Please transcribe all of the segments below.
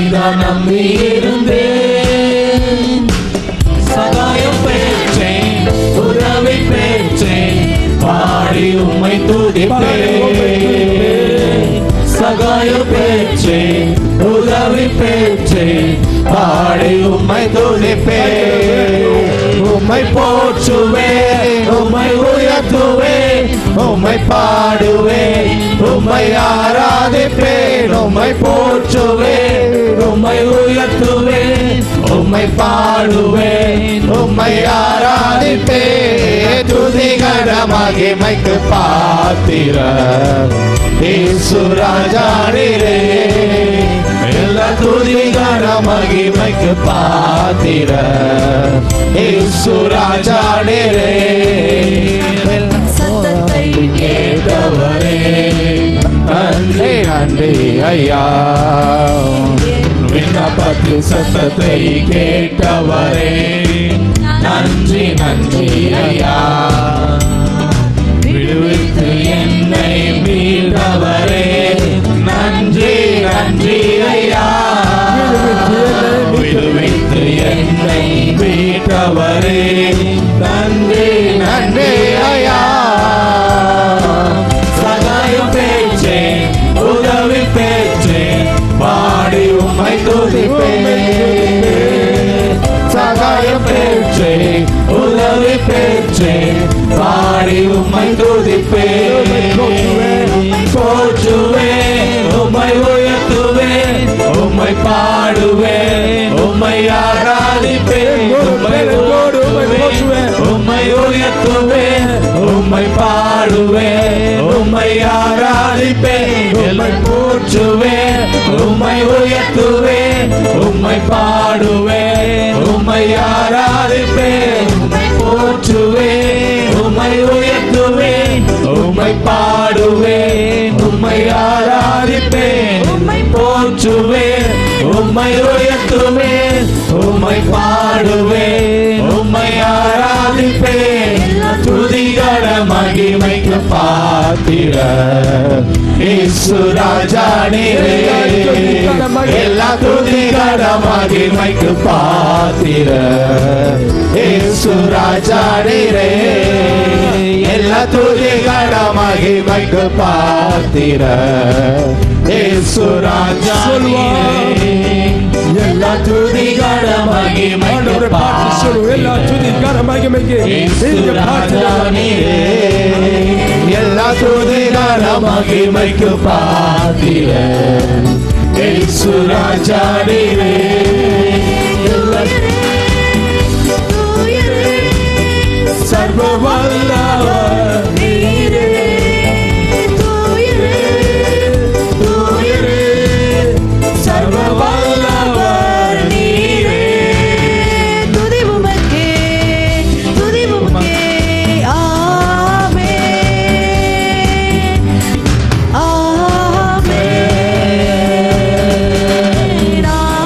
உம்மைதான் நம்பி இருந்தேன் சகாயம் பெற்றேன் உதவி பெற்றேன் பாடி உம்மை துதிப்பேன் சகாயம் பெற்றேன் உதவி பெற்றேன் பாடி உம்மை துதிப்பேன் உம்மை போற்றுவேன் உம்மை உயர்த்துவேன் உம்மை பாடுவேன் உம்மை ஆராதிப்பேன் உம்மை போற்றுவேன் உம்மை உயர்த்துவேன் உம்மை பாடுவேன் உம்மை ஆராதிப்பேன் துதிகர மகிமைக்கு பாத்திர ஈசுராஜானிரே எல்லா துதிகர மகிமைக்கு பாத்திர ஈசுராஜானிரே சத்தத்தை கேட்டவரே நன்றி நன்றி ஐயா விண்ணப்பத்து சத்தத்தை கேட்டவரே நன்றி நன்றி ஐயா விடுவித்து என்னை மீட்டவரே நன்றி நன்றி ஐயா விடுவித்து என்னை மீட்டவரே நன்றி நன்றி ஐயா சகாயம் பெற்றேன் உதவி பெற்றேன் பாடி உம்மை துதிப்பேன் சகாயம் பெற்றேன் உதவி பெற்றேன் பாடி உம்மை துதிப்பேன் போற்றுவேன் உம்மை உயர்த்துவேன் உம்மை பாடுவேன் உம்மை ஆராதிப்பேன் உம்மை போடுவேன் உம்மை உயர்த்துவேன் உம்மை பாடுவேன் உம்மை ஆராதிப்பேன் உம்மை போற்றுவேன் உம்மை உயர்த்துவேன் உம்மை பாடுவேன் உம்மை ஆராதிப்பேன் உம்மை போற்றுவேன் உம்மை உயர்த்துவேன் உம்மை பாடுவேன் உம்மை ஆராதிப்பேன் உம்மை போற்றுவேன் உம்மை உயர்த்துவேன் உம்மை பாடுவேன் உம்மை ஆராதிப்பேன் துதிகர மகிமைக்கு பாத்திர இயேசு ராஜா நீரே எல்லா துதிகர மகிமைக்கு பாத்திர இயேசு ராஜா நீரே எல்லா துதிகர மகிமைக்கு பாத்திர இயேசு ராஜா நீரே எல்லா துதிகர மகிமைக்கு ஆண்டவரை பார்த்து சொல்லு எல்லா துதி கன மகிமைக்கு நீங்க பார்த்து எல்லா துதிகார மகிமைக்கு பாத்திர இயேசு ராஜா நீரே எல்லா தூயரே சர்வ வல்லவர் நீரே தூயரே தூயரே சர்வ வல்லவர் நீரே துதி உமக்கே துதி உமக்கே ஆமென் ஆமென்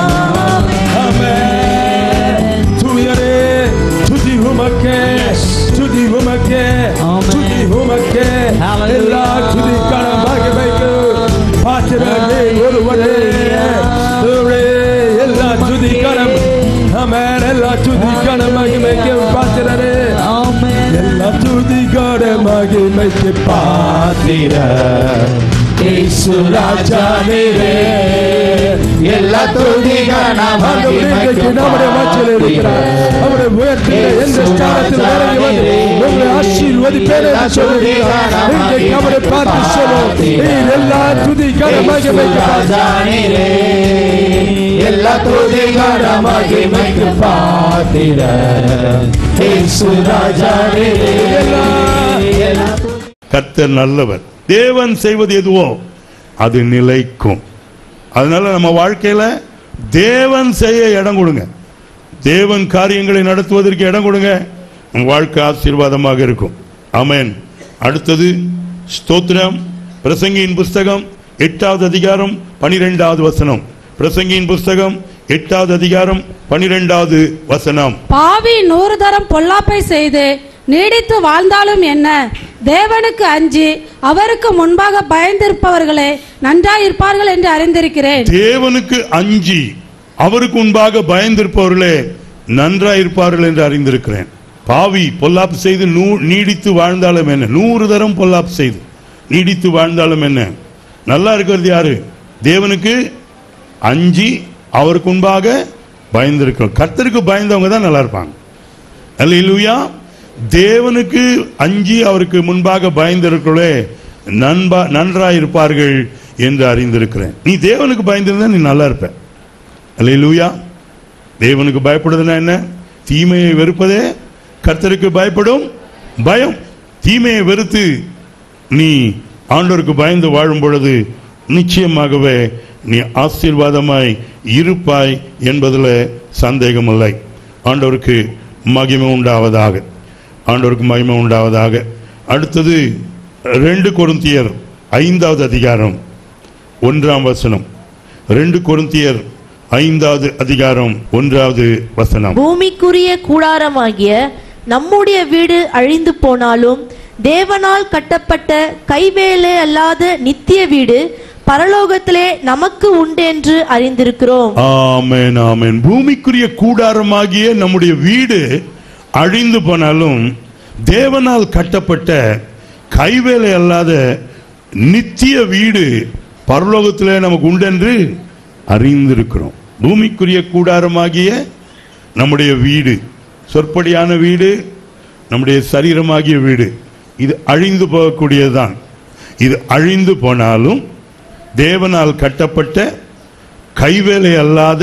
ஆமென் தூயரே துதி உமக்கே துதி உமக்கே துதி உமக்கே எல்லா துதி கன மகிமைக்கு பாத்திரமே ஒருவரே தூரே எல்லா துதி கனம் ஆமென் எல்லா துதி கன மகிமைக்கு பாத்திரரே எல்லா துதி கன மகிமைக்கு பாத்திர இயேசு ராஜா நீரே எல்லா துதிகார மகிமைக்கு நம்முடைய மத்தியில் இருக்கிறார் அவருடைய உயர்த்தில எந்த ஸ்தானத்தில் இறங்கி வந்து உங்களை ஆசீர்வதிப்பேன் என்று சொல்லுகிறார் இன்றைக்கு அவரை பார்த்து சொல்லும் நீர் எல்லா துதி கன மகிமைக்கு ராஜா நீரே எல்லா துதிகார மகிமைக்கு பாத்திர இயேசு ராஜா நீரே எல்லா கர்த்தர் நல்லவர் தேவன் செய்வது எதுவோ அது நிலைக்கும் அதனால நம்ம வாழ்க்கையில தேவன் செய்ய இடம் கொடுங்க தேவன் காரியங்களை நடத்துவதற்கு இடம் கொடுங்க உங்க வாழ்க்கை ஆசீர்வாதமாக இருக்கும் ஆமென் அடுத்தது ஸ்தோத்திரம் பிரசங்கியின் புஸ்தகம் எட்டாவது அதிகாரம் பனிரெண்டாவது வசனம் பிரசங்கியின் புஸ்தகம் எட்டாவது அதிகாரம் பனிரெண்டாவது வசனம் பாவி நூறு தரம் பொல்லாப்பை செய்து நீடித்து வாழ்ந்தாலும் என்ன தேவனுக்கு அஞ்சி அவருக்கு முன்பாக பயந்திருப்பவர்களே நன்றாயிருப்பார்கள் என்று அறிந்திருக்கிறேன் தேவனுக்கு அஞ்சி அவருக்கு முன்பாக பயந்திருப்பவர்களே நன்றாயிருப்பார்கள் என்று அறிந்திருக்கிறேன் பாவி பொல்லாப்பு செய்து நூ- நீடித்து வாழ்ந்தாலும் என்ன நூறு தரம் பொல்லாப்பு செய்து நீடித்து வாழ்ந்தாலும் என்ன நல்லா இருக்கிறது யாரு தேவனுக்கு அஞ்சி அவருக்கு முன்பாக பயந்திருக்கிறோம் கர்த்தருக்கு பயந்தவங்க தான் நல்லா இருப்பாங்க அல்லேலூயா தேவனுக்கு அஞ்சி அவருக்கு முன்பாக பயந்திருக்கிறே நண்பா நன்றாயிருப்பார்கள் என்று அறிந்திருக்கிறேன் நீ தேவனுக்கு பயந்திருந்தா நீ நல்லா இருப்ப அல்லேலூயா தேவனுக்கு பயப்படுதுன்னா என்ன தீமையை வெறுப்பதே கர்த்தருக்கு பயப்படும் பயம் தீமையை வெறுத்து நீ ஆண்டவருக்கு பயந்து வாழும் பொழுது நிச்சயமாகவே நீ ஆசீர்வாதமாய் இருப்பாய் என்பதில் சந்தேகமில்லை ஆண்டவருக்கு மகிமை உண்டாவதாக ஆண்டவருக்கு மகிமை உண்டாவதாக அடுத்தது ரெண்டு கொருந்தியர் ஐந்தாவது அதிகாரம் ஒன்றாம் வசனம் ரெண்டு கொருந்தியர் ஐந்தாவது அதிகாரம் ஒன்றாவது வசனம் பூமிக்குரிய கூடாரமாகிய நம்முடைய வீடு அழிந்து போனாலும் தேவனால் கட்டப்பட்ட கைவேலை அல்லாத நித்திய வீடு பரலோகத்திலே நமக்கு உண்டென்று அறிந்திருக்கிறோம் ஆமென் ஆமென் பூமிக்குரிய கூடாரமாகிய நம்முடைய வீடு அழிந்து போனாலும் தேவனால் கட்டப்பட்ட கைவேலை அல்லாத நித்திய வீடு பரலோகத்திலே நமக்கு உண்டென்று அறிந்திருக்கிறோம் பூமிக்குரிய கூடாரமாகிய நம்முடைய வீடு சொற்படியான வீடு நம்முடைய சரீரமாகிய வீடு இது அழிந்து போகக்கூடியதுதான் இது அழிந்து போனாலும் தேவனால் கட்டப்பட்ட கைவேலை அல்லாத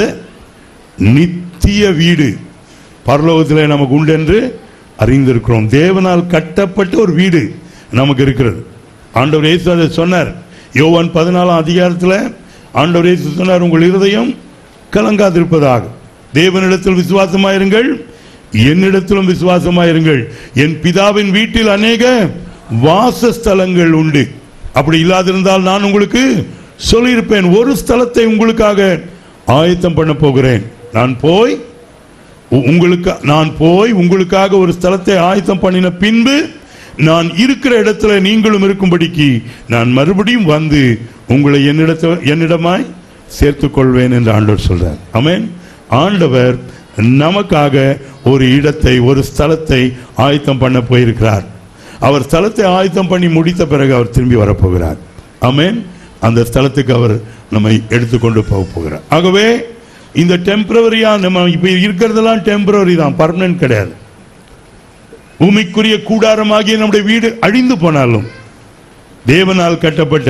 நித்திய வீடு பரலோகத்தில் நமக்கு உண்டென்று அறிந்திருக்கிறோம் தேவனால் கட்டப்பட்ட ஒரு வீடு நமக்கு இருக்கிறது ஆண்டவர் இயேசு அதை சொன்னார் யோவான் பதினாலாம் அதிகாரத்தில் ஆண்டவர் இயேசு சொன்னார் உங்கள் இருதயம் கலங்காதிருப்பதாக தேவனிடத்தில் விசுவாசமாயிருங்கள் என்னிடத்திலும் விசுவாசமாயிருங்கள் என் பிதாவின் வீட்டில் அநேக வாசஸ்தலங்கள் உண்டு அப்படி இல்லாதிருந்தால் நான் உங்களுக்கு சொல்லியிருப்பேன் ஒரு ஸ்தலத்தை உங்களுக்காக ஆயத்தம் பண்ண போகிறேன் நான் போய் உ- உங்களுக்கு நான் போய் உங்களுக்காக ஒரு ஸ்தலத்தை ஆயத்தம் பண்ணின பின்பு நான் இருக்கிற இடத்துல நீங்களும் இருக்கும்படிக்கு நான் மறுபடியும் வந்து உங்களை என்னிடத்த என்னிடமாய் சேர்த்துக் கொள்வேன் என்று ஆண்டவர் சொல்றார் ஆமென் ஆண்டவர் நமக்காக ஒரு இடத்தை ஒரு ஸ்தலத்தை ஆயத்தம் பண்ண போயிருக்கிறார் அவர் ஸ்தலத்தை ஆயத்தம் பண்ணி முடித்த பிறகு அவர் திரும்பி வரப்போகிறார் ஆமென் அந்த ஸ்தலத்துக்கு அவர் நம்மை எடுத்துக்கொண்டு போக போகிறார் ஆகவே இந்த டெம்பரவரியா நம்ம இப்ப இருக்கிறதெல்லாம் டெம்பரவரி தான் பர்மனன்ட் கிடையாது பூமிக்குரிய கூடாரமாகிய நம்முடைய வீடு அழிந்து போனாலும் தேவனால் கட்டப்பட்ட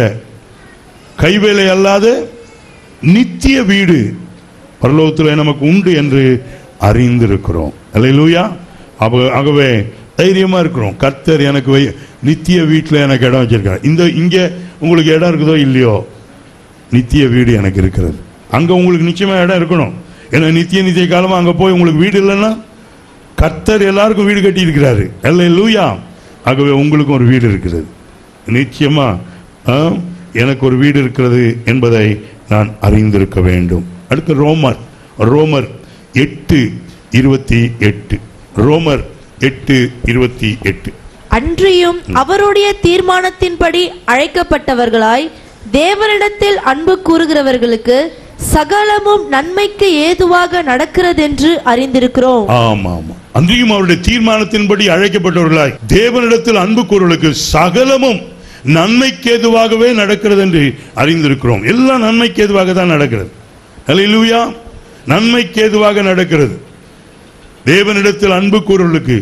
கைவேலை அல்லாத நித்திய வீடு பரலோகத்தில் நமக்கு உண்டு என்று அறிந்திருக்கிறோம் அல்லேலூயா அப்ப ஆகவே தைரியமா இருக்கிறோம் கர்த்தர் எனக்கு வை- நித்திய வீட்டில் எனக்கு இடம் வச்சிருக்கார் இந்த இங்க உங்களுக்கு இடம் இருக்குதோ இல்லையோ நித்திய வீடு எனக்கு இருக்கிறது அங்க உங்களுக்கு நிச்சயமா இடம் இருக்கணும் ஏன்னா நித்திய நித்திய காலமா அங்க போய் உங்களுக்கு வீடு இல்லைன்னா கர்த்தர் எல்லாருக்கும் வீடு கட்டி இருக்கிறாரு லூயா ஆகவே உங்களுக்கும் ஒரு வீடு இருக்கிறது நிச்சயமா ஆ, எனக்கு ஒரு வீடு இருக்கிறது என்பதை நான் அறிந்திருக்க வேண்டும் அடுத்து ரோமர் ரோமர் எட்டு இருபத்தி எட்டு ரோமர் எட்டு இருபத்தி எட்டு அன்றியும் அவருடைய தீர்மானத்தின்படி அழைக்கப்பட்டவர்களாய் தேவனிடத்தில் அன்பு கூறுகிறவர்களுக்கு சகலமும் நன்மைக்கு ஏதுவாக நடக்கிறதென்று அறிந்திருக்கிறோம் ஆமா ஆமா அன்றியும் அவருடைய தீர்மானத்தின்படி அழைக்கப்பட்டவர்களாய் தேவனிடத்தில் அன்பு கூறுவர்களுக்கு சகலமும் நன்மைக்கு ஏதுவாகவே நடக்கிறது என்று அறிந்திருக்கிறோம் எல்லாம் நன்மைக்கு ஏதுவாக தான் நடக்கிறது அல்லேலூயா நன்மைக்கு ஏதுவாக நடக்கிறது தேவனிடத்தில் அன்பு கூறுவர்களுக்கு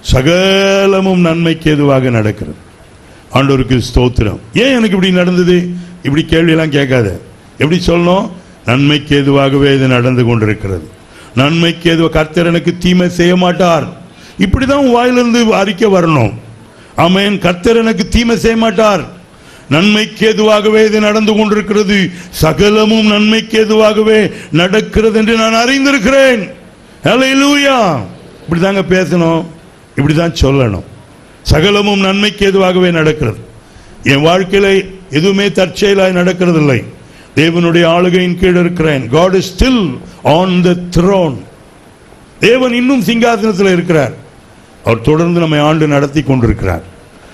சகலமும் நன்மைக்கு ஏதுவாக நடக்கிறது ஆண்டவருக்கு ஸ்தோத்திரம் ஏன் எனக்கு இப்படி நடந்தது இப்படி கேள்வியெல்லாம் கேட்காத எப்படி சொல்லணும் நன்மைக்கு ஏதுவாகவே இது நடந்து கொண்டிருக்கிறது நன்மைக்கு ஏதுவா கர்த்தர் எனக்கு தீமை செய்ய மாட்டார் இப்படிதான் உன் வாயிலிருந்து அறிக்கை வரணும் ஆமென் கர்த்தர் எனக்கு தீமை செய்ய மாட்டார் நன்மைக்கு ஏதுவாகவே இது நடந்து கொண்டிருக்கிறது சகலமும் நன்மைக்கு ஏதுவாகவே நடக்கிறது என்று நான் அறிந்திருக்கிறேன் ஹalleluya இப்படிதாங்க பேசணும் இப்படிதான் சொல்லணும் சகலமும் நன்மைக்கு ஏதுவாகவே நடக்கிறது என் வாழ்க்கையில எதுவுமே தற்செயலாய் நடக்கிறதில்லை தேவனுடைய ஆளுகையின் கீழ் இருக்கிறேன் God is still on the throne தேவன் இன்னும் சிங்காசனத்தில் இருக்கிறார் அவர் தொடர்ந்து நம்மை ஆண்டு நடத்தி கொண்டிருக்கிறார்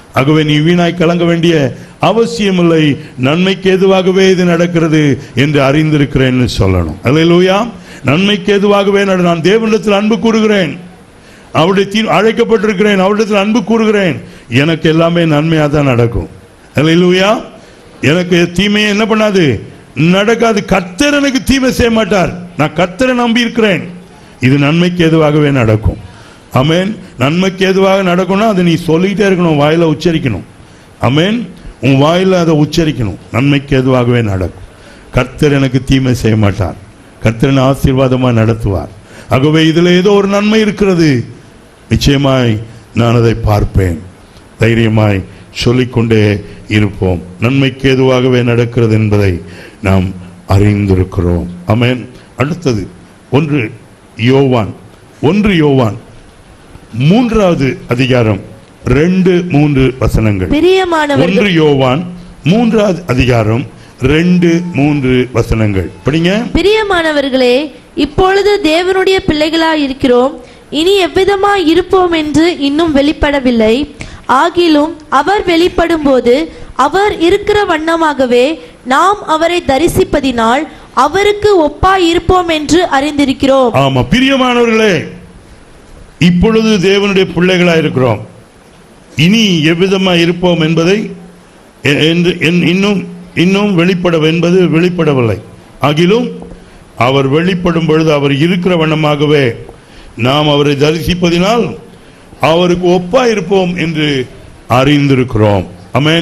ஆகவே நீ வீணாய் கலங்க வேண்டிய அவசியமில்லை நன்மைக்கு எதுவாகவே இது நடக்கிறது என்று அறிந்திருக்கிறேன்னு சொல்லணும் அல்லேலூயா நன்மைக்கு எதுவாகவே நட நான் தேவனிடத்தில் அன்பு கூறுகிறேன் அவருடைய தீ அழைக்கப்பட்டிருக்கிறேன் அவரிடத்தில் அன்பு கூறுகிறேன் எனக்கு எல்லாமே நன்மையாக தான் நடக்கும் அல்லேலூயா எனக்கு தீமையை என்ன பண்ணாது நடக்காது கர்த்தர் எனக்கு தீமை செய்ய மாட்டார் நான் கர்த்தரை நம்பி இருக்கிறேன் இது நன்மைக்கு எதுவாகவே நடக்கும் அமேன் நன்மைக்கு எதுவாக நடக்கும்னா அதை நீ சொல்லிக்கிட்டே இருக்கணும் வாயில உச்சரிக்கணும் அமேன் உன் வாயில அதை உச்சரிக்கணும் நன்மைக்கு எதுவாகவே நடக்கும் கர்த்தர் எனக்கு தீமை செய்ய மாட்டார் கர்த்தரன் ஆசீர்வாதமாக நடத்துவார் ஆகவே இதில் ஏதோ ஒரு நன்மை இருக்கிறது நிச்சயமாய் நான் அதை பார்ப்பேன் தைரியமாய் சொல்லிக்கொண்டே இருப்போம் நன்மைக்கு எதுவாகவே நடக்கிறது என்பதை நாம் அறிந்திருக்கிறோம் அமேன் அடுத்தது ஒன்று யோவான் ஒன்று யோவான் மூன்றாவது அதிகாரம் ரெண்டு மூன்று வசனங்கள் பிரியமானவர்கள் ஒன்று யோவான் மூன்றாவது அதிகாரம் ரெண்டு மூன்று வசனங்கள் படிங்க பிரியமானவர்களே இப்பொழுது தேவனுடைய பிள்ளைகளாய் இருக்கிறோம் இனி எவ்விதமாய் இருப்போம் என்று இன்னும் வெளிப்படவில்லை ஆகிலும் அவர் வெளிப்படும்போது அவர் இருக்கிற வண்ணமாகவே நாம் அவரை தரிசிப்பதினால் அவருக்கு ஒப்பாய் இருப்போம் என்று அறிந்திருக்கிறோம் ஆமா பிரியமானவர்களே இப்பொழுது தேவனுடைய பிள்ளைகளா இருக்கிறோம் இனி எவ்விதமா இருப்போம் என்பதை எ- என்று- என்- இன்னும் இன்னும் வெளிப்பட என்பது வெளிப்படவில்லை ஆகிலும் அவர் வெளிப்படும் பொழுது அவர் இருக்கிற வண்ணமாகவே நாம் அவரை தரிசிப்பதினால் அவருக்கு ஒப்பா இருப்போம் என்று அறிந்திருக்கிறோம் அமேன்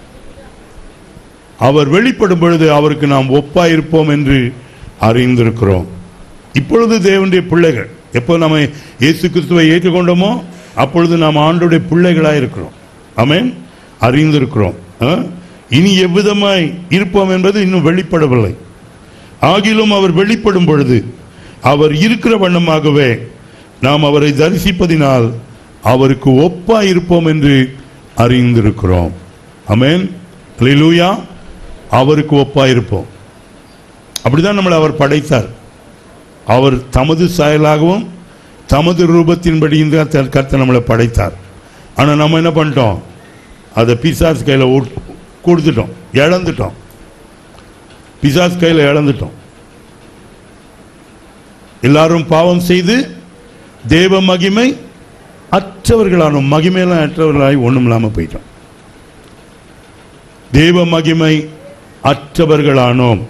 அவர் வெளிப்படும் பொழுது அவருக்கு நாம் ஒப்பா இருப்போம் என்று அறிந்திருக்கிறோம் இப்பொழுது தேவனுடைய பிள்ளைகள் எப்போ நம்ம இயேசு கிறிஸ்துவை ஏற்றுக்கொண்டோமோ அப்பொழுது நாம் ஆண்டுடைய பிள்ளைகளாக இருக்கிறோம் ஆமென் அறிந்திருக்கிறோம் ஆ? இனி எவ்விதமாய் இருப்போம் என்பது இன்னும் வெளிப்படவில்லை ஆகிலும் அவர் வெளிப்படும் பொழுது அவர் இருக்கிற வண்ணமாகவே நாம் அவரை தரிசிப்பதினால் அவருக்கு ஒப்பா இருப்போம் என்று அறிந்திருக்கிறோம் அமேன் லூயா அவருக்கு ஒப்பா இருப்போம் அப்படிதான் நம்மளை அவர் படைத்தார் அவர் தமது சாயலாகவும் தமது ரூபத்தின்படியும் தான் த- கர்த்தர் நம்மளை படைத்தார் ஆனால் நம்ம என்ன பண்ணிட்டோம் அதை பிசாஸ் கையில் கொடுத்துட்டோம் இழந்துட்டோம் பிசாஸ் கையில் இழந்துட்டோம் எல்லாரும் பாவம் செய்து தேவ மகிமை அற்றவர்களானோம் மகிமையெல்லாம் அற்றவர்களாய் ஒண்ணும் இல்லாமல் போயிட்டோம் தேவ மகிமை அற்றவர்களானோம்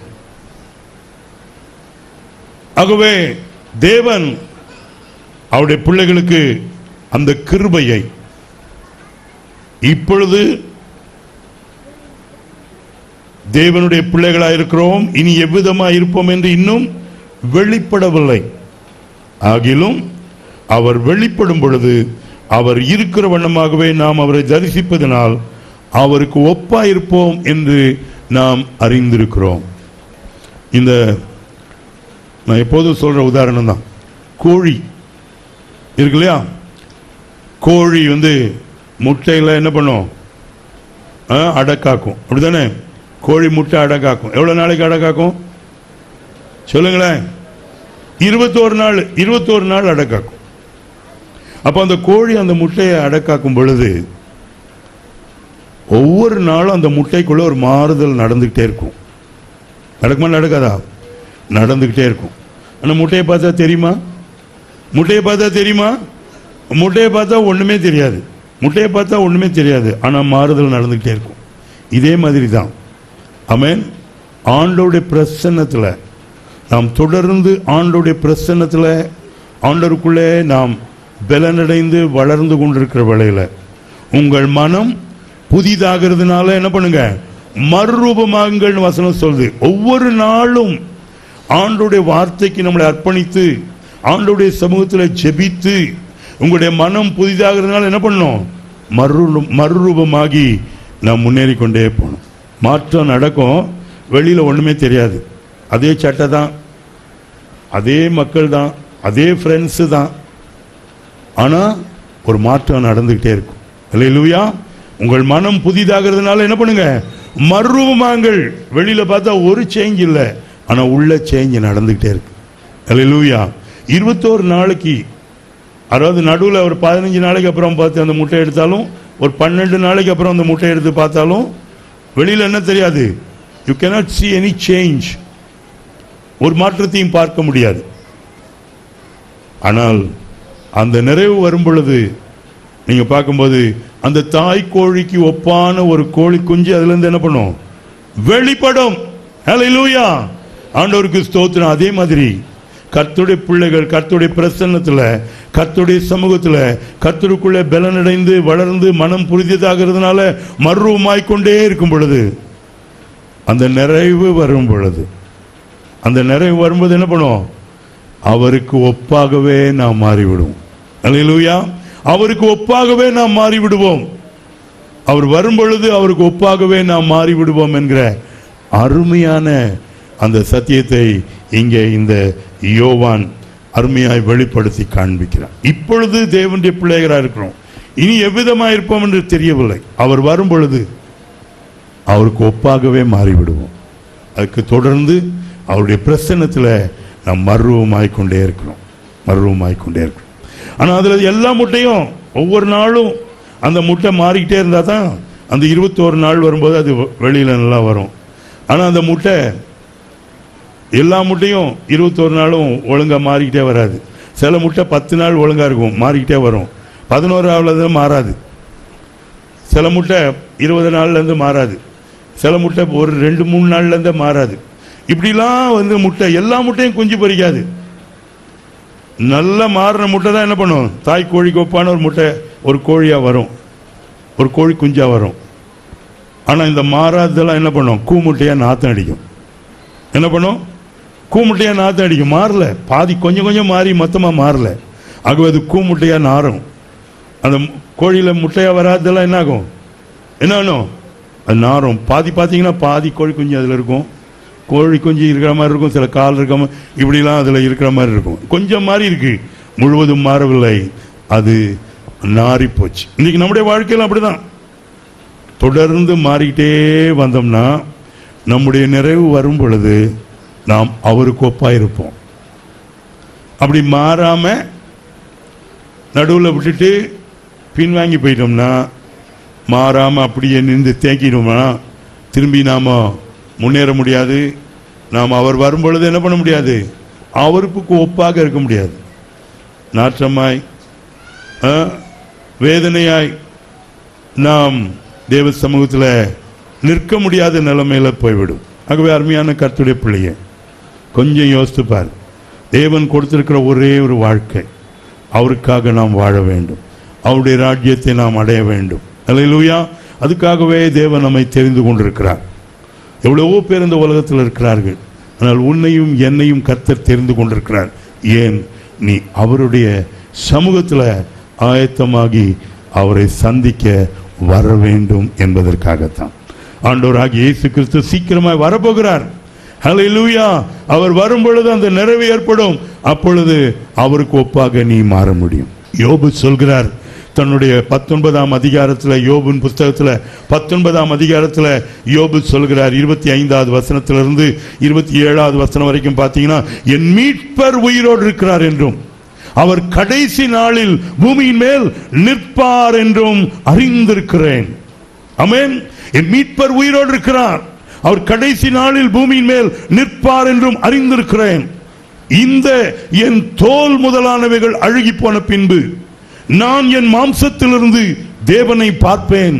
ஆகவே தேவன் அவருடைய பிள்ளைகளுக்கு அந்த கிருபையை இப்பொழுது தேவனுடைய பிள்ளைகளாக இருக்கிறோம் இனி எவ்விதமாக இருப்போம் என்று இன்னும் வெளிப்படவில்லை ஆகிலும் அவர் வெளிப்படும் பொழுது அவர் இருக்கிற வண்ணமாகவே நாம் அவரை தரிசிப்பதனால் அவருக்கு ஒப்பா இருப்போம் என்று நாம் அறிந்திருக்கிறோம் இந்த நான் எப்போதும் சொல்ற உதாரணம் தான் கோழி இருக்கு இல்லையா கோழி வந்து முட்டையில் என்ன பண்ணும் ஆ, அடைக்காக்கும் அப்படிதானே கோழி முட்டை அடைக்காக்கும் எவ்வளோ நாளைக்கு அடைக்காக்கும் சொல்லுங்களேன் இருபத்தோரு நாள் இருபத்தோரு நாள் அடைக்காக்கும் அப்போ அந்த கோழி அந்த முட்டையை அடைக்காக்கும் பொழுது ஒவ்வொரு நாளும் அந்த முட்டைக்குள்ள ஒரு மாறுதல் நடந்துக்கிட்டே இருக்கும் நடக்குமா நடக்காதா நடந்துக்கிட்டே இருக்கும் ஆனால் முட்டையை பார்த்தா தெரியுமா முட்டையை பார்த்தா தெரியுமா முட்டையை பார்த்தா ஒன்றுமே தெரியாது முட்டையை பார்த்தா ஒன்றுமே தெரியாது ஆனால் மாறுதல் நடந்துக்கிட்டே இருக்கும் இதே மாதிரி தான் ஆமென் ஆண்டோடைய பிரசன்னத்தில் நாம் தொடர்ந்து ஆண்டோடைய பிரசன்னத்தில் ஆண்டவருக்குள்ளே நாம் பலனடைந்து வளர்ந்து கொண்டிருக்கிற வேளையில் உங்கள் மனம் புதிதாகிறதுனால என்ன பண்ணுங்க மறுரூபமாகுங்கள்னு வசனம் சொல்லுது ஒவ்வொரு நாளும் ஆண்டோடைய வார்த்தைக்கு நம்மளை அர்ப்பணித்து ஆண்டோடைய சமூகத்தில் ஜெபித்து உங்களுடைய மனம் புதிதாகிறதுனால என்ன பண்ணணும் மறு மறுரூபமாகி நாம் முன்னேறி கொண்டே போகணும் மாற்றம் நடக்கும் வெளியில் ஒன்றுமே தெரியாது அதே சட்டை தான் அதே மக்கள் தான் அதே ஃப்ரெண்ட்ஸு தான் ஆனால் ஒரு மாற்றம் நடந்துக்கிட்டே இருக்கும் இல்லையா உங்கள் மனம் புதிதாகிறதுனால என்ன பண்ணுங்க மறுரூபமாங்கள் வெளியில பார்த்தா ஒரு சேஞ்ச் இல்லை ஆனால் உள்ள சேஞ்ச் நடந்துக்கிட்டே இருக்கு இல்லையா இருபத்தோரு நாளைக்கு அதாவது நடுவில் ஒரு பதினஞ்சு நாளைக்கு அப்புறம் பார்த்து அந்த முட்டை எடுத்தாலும் ஒரு பன்னெண்டு நாளைக்கு அப்புறம் அந்த முட்டை எடுத்து பார்த்தாலும் வெளியில என்ன தெரியாது you cannot see any change ஒரு மாற்றத்தையும் பார்க்க முடியாது ஆனால் அந்த நிறைவு வரும் பொழுது நீங்க பார்க்கும்போது அந்த தாய் கோழிக்கு ஒப்பான ஒரு கோழி குஞ்சு அதுல இருந்து என்ன பண்ணும் வெளிப்படும் ஹalleluya ஆண்டவருக்கு ஸ்தோத்திரம் அதே மாதிரி கர்த்தருடைய பிள்ளைகள் கர்த்தருடைய பிரசன்னத்துல கர்த்தருடைய சமூகத்துல கர்த்தருக்குள்ளே பலனடைந்து வளர்ந்து மனம் புரிந்ததாகிறதுனால மர்வமாய் கொண்டே இருக்கும் பொழுது அந்த நிறைவு வரும் பொழுது அந்த நிறைவு வரும்போது என்ன பண்ணுவோம் அவருக்கு ஒப்பாகவே நாம் மாறிவிடுவோம் அல்லேலூயா அவருக்கு ஒப்பாகவே நாம் மாறிவிடுவோம் அவர் வரும் பொழுது அவருக்கு ஒப்பாகவே நாம் மாறிவிடுவோம் என்கிற அருமையான அந்த சத்தியத்தை இங்கே இந்த யோவான் அருமையாய் வெளிப்படுத்தி காண்பிக்கிறார் இப்பொழுது தேவனுடைய பிள்ளைகளாக இருக்கிறோம் இனி எவ்விதமாக இருப்போம் என்று தெரியவில்லை அவர் வரும் பொழுது அவருக்கு ஒப்பாகவே மாறிவிடுவோம் அதுக்கு தொடர்ந்து அவருடைய பிரசன்னத்தில் நாம் மர்வமாய் கொண்டே இருக்கிறோம் மர்வமாய் கொண்டே இருக்கிறோம் ஆனால் அதில் எல்லா முட்டையும் ஒவ்வொரு நாளும் அந்த முட்டை மாறிக்கிட்டே இருந்தால் தான் அந்த இருபத்தோரு நாள் வரும்போது அது வெளியில் நல்லா வரும் ஆனால் அந்த முட்டை எல்லா முட்டையும் இருபத்தோரு நாளும் ஒழுங்காக மாறிக்கிட்டே வராது சில முட்டை பத்து நாள் ஒழுங்காக இருக்கும் மாறிக்கிட்டே வரும் பதினோராவில் மாறாது சில முட்டை இருபது நாள்லேருந்து மாறாது சில முட்டை ஒரு ரெண்டு மூணு நாள்லேருந்து மாறாது இப்படிலாம் வந்து முட்டை எல்லா முட்டையும் குஞ்சு பொரிக்காது நல்ல மாறின முட்டை தான் என்ன பண்ணும் தாய் கோழிக்கு ஒப்பான ஒரு முட்டை ஒரு கோழியாக வரும் ஒரு கோழி குஞ்சா வரும் ஆனால் இந்த மாறாததெல்லாம் என்ன பண்ணும் கூ முட்டையாக நாத்தம் அடிக்கும் என்ன பண்ணும் கூ முட்டையாக நாத்தம் அடிக்கும் மாறல பாதி கொஞ்சம் கொஞ்சம் மாறி மொத்தமாக மாறல ஆகவே அது கூ முட்டையாக நாரும் அந்த கோழியில் முட்டையாக வராததெல்லாம் என்ன ஆகும் என்ன ஆகும் அது நாரும் பாதி பார்த்தீங்கன்னா பாதி கோழி குஞ்சு அதில் இருக்கும் கோழி குஞ்சு இருக்கிற மாதிரி இருக்கும் சில கால் இருக்க மாதிரி இப்படிலாம் அதில் இருக்கிற மாதிரி இருக்கும் கொஞ்சம் மாறி இருக்கு முழுவதும் மாறவில்லை அது நாறி போச்சு இன்னைக்கு நம்முடைய வாழ்க்கையில் அப்படிதான் தொடர்ந்து மாறிக்கிட்டே வந்தோம்னா நம்முடைய நிறைவு வரும் பொழுது நாம் அவருக்கு ஒப்பாக இருப்போம் அப்படி மாறாம நடுவில் விட்டுட்டு பின்வாங்கி போயிட்டோம்னா மாறாம அப்படியே நின்று தேக்கிட்டோம்னா திரும்பி நாம முன்னேற முடியாது நாம் அவர் வரும் பொழுது என்ன பண்ண முடியாது அவருக்கு ஒப்பாக இருக்க முடியாது நாற்றமாய் ஆ, வேதனையாய் நாம் தேவ சமூகத்தில் நிற்க முடியாத நிலைமையில போய்விடும் ஆகவே அருமையான கர்த்தருடைய பிள்ளைய கொஞ்சம் யோசித்து பார் தேவன் கொடுத்திருக்கிற ஒரே ஒரு வாழ்க்கை அவருக்காக நாம் வாழ வேண்டும் அவருடைய ராஜ்யத்தை நாம் அடைய வேண்டும் அல்லேலூயா அதுக்காகவே தேவன் நம்மை தெரிந்து கொண்டிருக்கிறார் எவ்வளவோ பேர் இந்த உலகத்தில் இருக்கிறார்கள் ஆனால் உன்னையும் என்னையும் கர்த்தர் தெரிந்து கொண்டிருக்கிறார் ஏன் நீ அவருடைய சமூகத்தில் ஆயத்தமாகி அவரை சந்திக்க வர வேண்டும் என்பதற்காகத்தான் ஆண்டவராகிய இயேசு கிறிஸ்து சீக்கிரமாய் வரப்போகிறார் ஹalleluya அவர் வரும் பொழுது அந்த நிறைவு ஏற்படும் அப்பொழுது அவருக்கு ஒப்பாக நீ மாற முடியும் யோபு சொல்கிறார் தன்னுடைய பத்தொன்பதாம் அதிகாரத்தில் யோபின் புஸ்தகத்தில் பத்தொன்பதாம் அதிகாரத்தில் யோபு சொல்கிறார் இருபத்தி ஐந்தாவது வசனத்திலிருந்து இருபத்தி ஏழாவது வசனம் வரைக்கும் பார்த்தீங்கன்னா என் மீட்பர் உயிரோடு இருக்கிறார் என்றும் அவர் கடைசி நாளில் பூமியின் மேல் நிற்பார் என்றும் அறிந்திருக்கிறேன் அமேன் என் மீட்பர் உயிரோடு இருக்கிறார் அவர் கடைசி நாளில் பூமியின் மேல் நிற்பார் என்றும் அறிந்திருக்கிறேன் இந்த என் தோல் முதலானவைகள் அழுகி போன பின்பு நான் என் மாம்சத்திலிருந்து தேவனை பார்ப்பேன்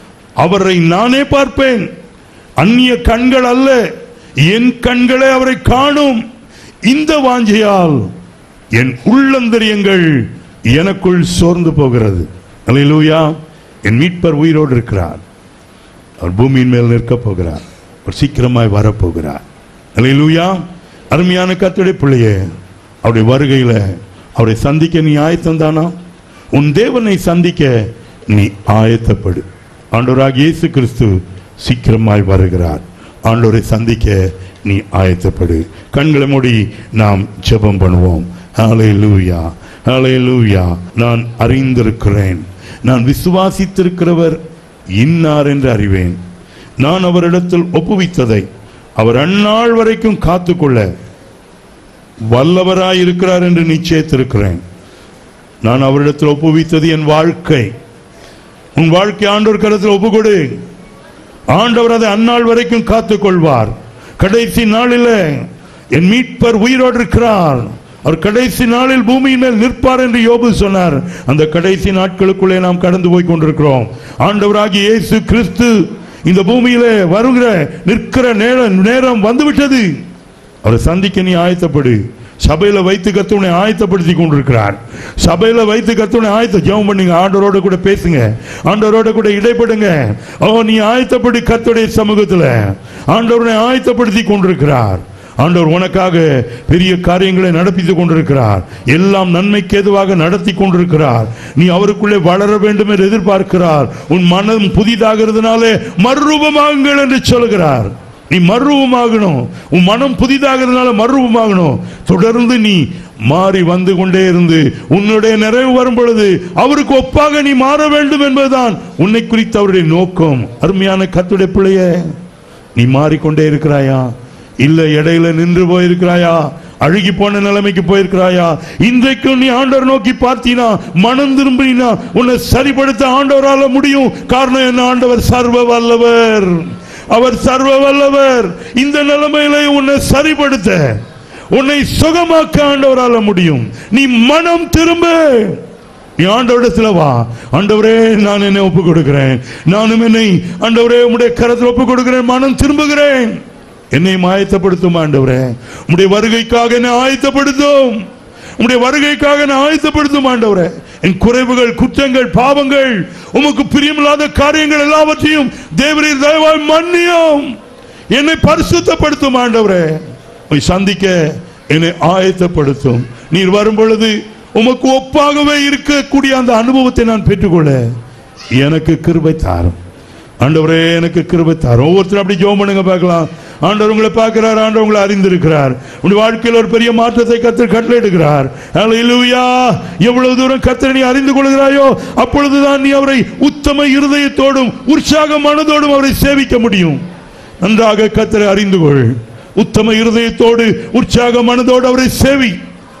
அவரை நானே பார்ப்பேன் அந்நிய கண்கள் அல்ல என் கண்களே அவரை காணும் இந்த வாஞ்சையால் என் உள்ளந்தரியங்கள் எனக்குள் சோர்ந்து போகிறது அல்லேலூயா என் மீட்பர் உயிரோடு இருக்கிறார் அவர் பூமியின் மேல் நிற்கப் போகிறார் அவர் சீக்கிரமாய் வரப்போகிறார் அல்லேலூயா அருமையான கத்துடைய பிள்ளையே அவருடைய வருகையில அவரை சந்திக்க நீ ஆயத்தந்தானா உன் தேவனை சந்திக்க நீ ஆயத்தப்படு ஆண்டவராக இயேசு கிறிஸ்து சீக்கிரமாய் வருகிறார் ஆண்டவரை சந்திக்க நீ ஆயத்தப்படு கண்களை மூடி நாம் ஜெபம் பண்ணுவோம் ஹalleluya ஹalleluya நான் அறிந்திருக்கிறேன் நான் விசுவாசித்திருக்கிறவர் இன்னார் என்று அறிவேன் நான் அவரிடத்தில் ஒப்புவித்ததை அவர் அந்நாள் வரைக்கும் காத்துக்கொள்ள வல்லவராய் இருக்கிறார் என்று நிச்சயித்திருக்கிறேன் நான் அவரிடத்தில் ஒப்புவித்தது என் வாழ்க்கை உன் வாழ்க்கை ஆண்டவர் கருத்தில் ஒப்பு கொடு ஆண்டவர் அதை அந்நாள் வரைக்கும் காத்துக் கொள்வார் கடைசி நாளில் என் மீட்பர் உயிரோடு இருக்கிறார் அவர் கடைசி நாளில் பூமியின் மேல் நிற்பார் என்று யோபு சொன்னார் அந்த கடைசி நாட்களுக்குள்ளே நாம் கடந்து போய் கொண்டிருக்கிறோம் ஆண்டவராகிய இயேசு கிறிஸ்து இந்த பூமியிலே வருகிற நிற்கிற நேரம் நேரம் வந்துவிட்டது அவரை சந்திக்க நீ ஆயத்தப்படு சபையில வைத்து கத்துனை ஆயத்தப்படுத்தி கொண்டிருக்கிறார் சபையில வைத்து கத்துனை ஆயத்த ஜெபம் பண்ணுங்க ஆண்டவரோட கூட பேசுங்க ஆண்டவரோட கூட இடைப்படுங்க ஓ நீ ஆயத்தப்படி கத்துடைய சமூகத்துல ஆண்டவரை ஆயத்தப்படுத்தி கொண்டிருக்கிறார் ஆண்டவர் உனக்காக பெரிய காரியங்களை நடப்பித்துக் கொண்டிருக்கிறார் எல்லாம் நன்மைக்கு ஏதுவாக நடத்தி கொண்டிருக்கிறார் நீ அவருக்குள்ளே வளர வேண்டும் என்று எதிர்பார்க்கிறார் உன் மனம் புதிதாகிறதுனாலே மறுரூபமாகுங்கள் என்று சொல்கிறார் நீ மறுரூபமாகணும் உன் மனம் புதிதாகிறதுனால மறுரூபமாகணும் தொடர்ந்து நீ மாறி வந்து கொண்டே இருந்து உன்னுடைய நிறைவு வரும் பொழுது அவருக்கு ஒப்பாக நீ மாற வேண்டும் என்பதுதான் உன்னை குறித்த அவருடைய நோக்கம் அருமையான கத்துடைய பிள்ளைய நீ மாறிக்கொண்டே இருக்கிறாயா இல்ல இடையில நின்று போயிருக்கிறாயா அழுகி போன நிலைமைக்கு போயிருக்கிறாயா இன்றைக்கும் நீ ஆண்டவர் நோக்கி பார்த்தீனா மனம் திரும்பினா உன்னை சரிப்படுத்த ஆண்டவரால முடியும் காரணம் என்ன ஆண்டவர் சர்வ வல்லவர் அவர் சர்வ வல்லவர் இந்த நிலைமையில உன்னை சரிப்படுத்த உன்னை சுகமாக்க ஆண்டவரால முடியும் நீ மனம் திரும்ப நீ ஆண்டவரிடத்துல வா ஆண்டவரே நான் என்னை ஒப்பு கொடுக்கிறேன் நானும் என்னை ஆண்டவரே உம்முடைய கரத்தில் ஒப்பு கொடுக்கிறேன் மனம் திரும்புகிறேன் என்னை ஆயத்தப்படுத்தும் ஆண்டவரே உம்முடைய வருகைக்காக என்னை ஆயத்தப்படுத்தும் உம்முடைய வருகைக்காக என்னை ஆயத்தப்படுத்தும் ஆண்டவரே என் குறைவுகள் குற்றங்கள் பாவங்கள் உமக்கு பிரியமில்லாத காரியங்கள் எல்லாவற்றையும் தேவரீர் தயவாய் மன்னியும் என்னை பரிசுத்தப்படுத்தும் ஆண்டவரே உம்மை சந்திக்க என்னை ஆயத்தப்படுத்தும் நீர் வரும் பொழுது உமக்கு ஒப்பாகவே இருக்கக்கூடிய அந்த அனுபவத்தை நான் பெற்றுக்கொள்ள எனக்கு கிருபை தாரும் ஆண்டவரே எனக்கு கிருபை தாரும் ஒவ்வொருத்தரும் அப்படி ஜெபம் பண்ணுங்க பார்க்கலாம் ஆண்டவர் உங்களை பார்க்கிறார் ஆண்டவர் உங்களை அறிந்திருக்கிறார் உங்களுடைய வாழ்க்கையில் ஒரு பெரிய மாற்றத்தை கத்தர் கட்டளையிடுகிறார் ஹalleluya எவ்வளவு தூரம் கத்தரை நீ அறிந்து கொள்கிறாயோ அப்பொழுதுதான் நீ அவரை உத்தம இருதயத்தோடும் உற்சாக மனதோடும் அவரை சேவிக்க முடியும் நன்றாக கத்தரை அறிந்து கொள் உத்தம இருதயத்தோடு உற்சாக மனதோடு அவரை சேவி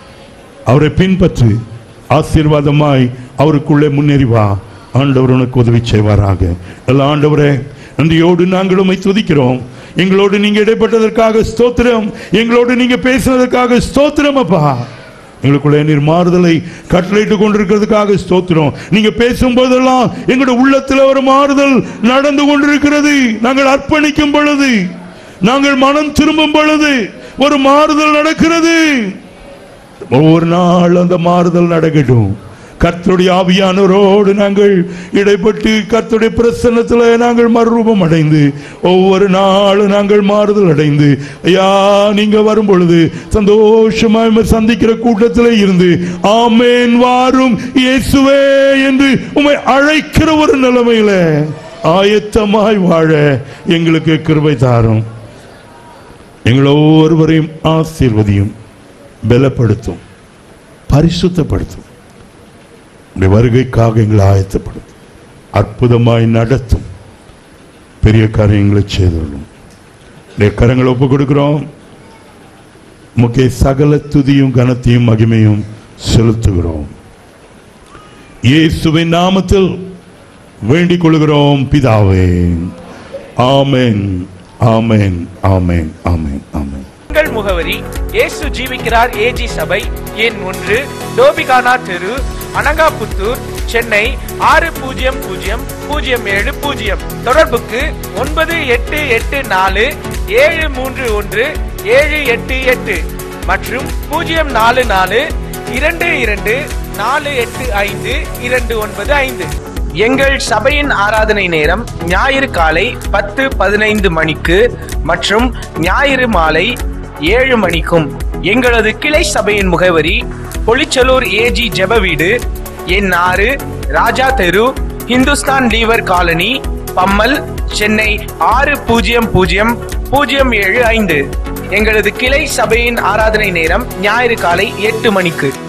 அவரை பின்பற்று ஆசீர்வாதமாய் அவருக்குள்ளே முன்னேறி வா ஆண்டவர் உனக்கு உதவி செய்வாராக எல்லா ஆண்டவரே நன்றியோடு நாங்கள் உம்மை துதிக்கிறோம் எங்களோடு நீங்க இடைப்பட்டதற்காக ஸ்தோத்திரம் எங்களோடு நீங்க பேசினதற்காக ஸ்தோத்திரம் அப்பா எங்களுக்குள்ளே நீர் மாறுதலை கட்டளையிட்டு கொண்டிருக்கிறதுக்காக ஸ்தோத்திரம் நீங்க பேசும்போதெல்லாம் எங்களுடைய உள்ளத்தில் ஒரு மாறுதல் நடந்து கொண்டிருக்கிறது நாங்கள் அர்ப்பணிக்கும் பொழுது நாங்கள் மனம் திரும்பும் பொழுது ஒரு மாறுதல் நடக்கிறது ஒவ்வொரு நாள் அந்த மாறுதல் நடக்கட்டும் கர்த்தருடைய ஆவியானவரோடு நாங்கள் இடைப்பட்டு கர்த்தருடைய பிரசன்னத்தில் நாங்கள் மறுரூபம் அடைந்து ஒவ்வொரு நாளும் நாங்கள் மாறுதல் அடைந்து ஐயா நீங்க வரும் பொழுது சந்தோஷமா உம்மை சந்திக்கிற கூட்டத்தில் இருந்து ஆமேன் வாரும் இயேசுவே என்று உம்மை அழைக்கிற ஒரு நிலைமையில ஆயத்தமாய் வாழ எங்களுக்கு கிருபை தாரும் எங்கள் ஒவ்வொருவரையும் ஆசீர்வதியும் பலப்படுத்தும் பரிசுத்தப்படுத்தும் உடைய வருகைக்காக எங்களை ஆயத்தப்படுத்தும் அற்புதமாய் நடத்தும் பெரிய காரியங்களை செய்துள்ளோம் உடைய கரங்களை ஒப்பு கொடுக்கிறோம் முக்கிய சகல துதியும் கனத்தையும் மகிமையும் செலுத்துகிறோம் இயேசுவின் நாமத்தில் வேண்டிக் கொள்கிறோம் பிதாவே ஆமென் ஆமென் ஆமென் ஆமென் ஆமென் எங்கள் முகவரி இயேசு ஜீவிக்கிறார் ஏஜி சபை எண் ஒன்று டோபிகானா தெரு அனகாபுத்தூர் சென்னை ஆறு பூஜ்ஜியம் பூஜ்ஜியம் பூஜ்ஜியம் ஏழு பூஜ்ஜியம் தொடர்புக்கு ஒன்பது எட்டு எட்டு நாலு ஏழு மூன்று ஒன்று ஏழு எட்டு எட்டு மற்றும் பூஜ்ஜியம் நாலு நாலு இரண்டு இரண்டு நாலு எட்டு ஐந்து இரண்டு ஒன்பது ஐந்து எங்கள் சபையின் ஆராதனை நேரம் ஞாயிறு காலை பத்து பதினைந்து மணிக்கு மற்றும் ஞாயிறு மாலை ஏழு மணிக்கும் எங்களது கிளை சபையின் முகவரி பொலிச்சலூர் ஏஜி ஜெப வீடு எண் ஆறு ராஜா தெரு இந்துஸ்தான் லீவர் காலனி பம்மல் சென்னை ஆறு பூஜ்ஜியம் பூஜ்ஜியம் பூஜ்ஜியம் ஏழு ஐந்து எங்களது கிளை சபையின் ஆராதனை நேரம் ஞாயிறு காலை எட்டு மணிக்கு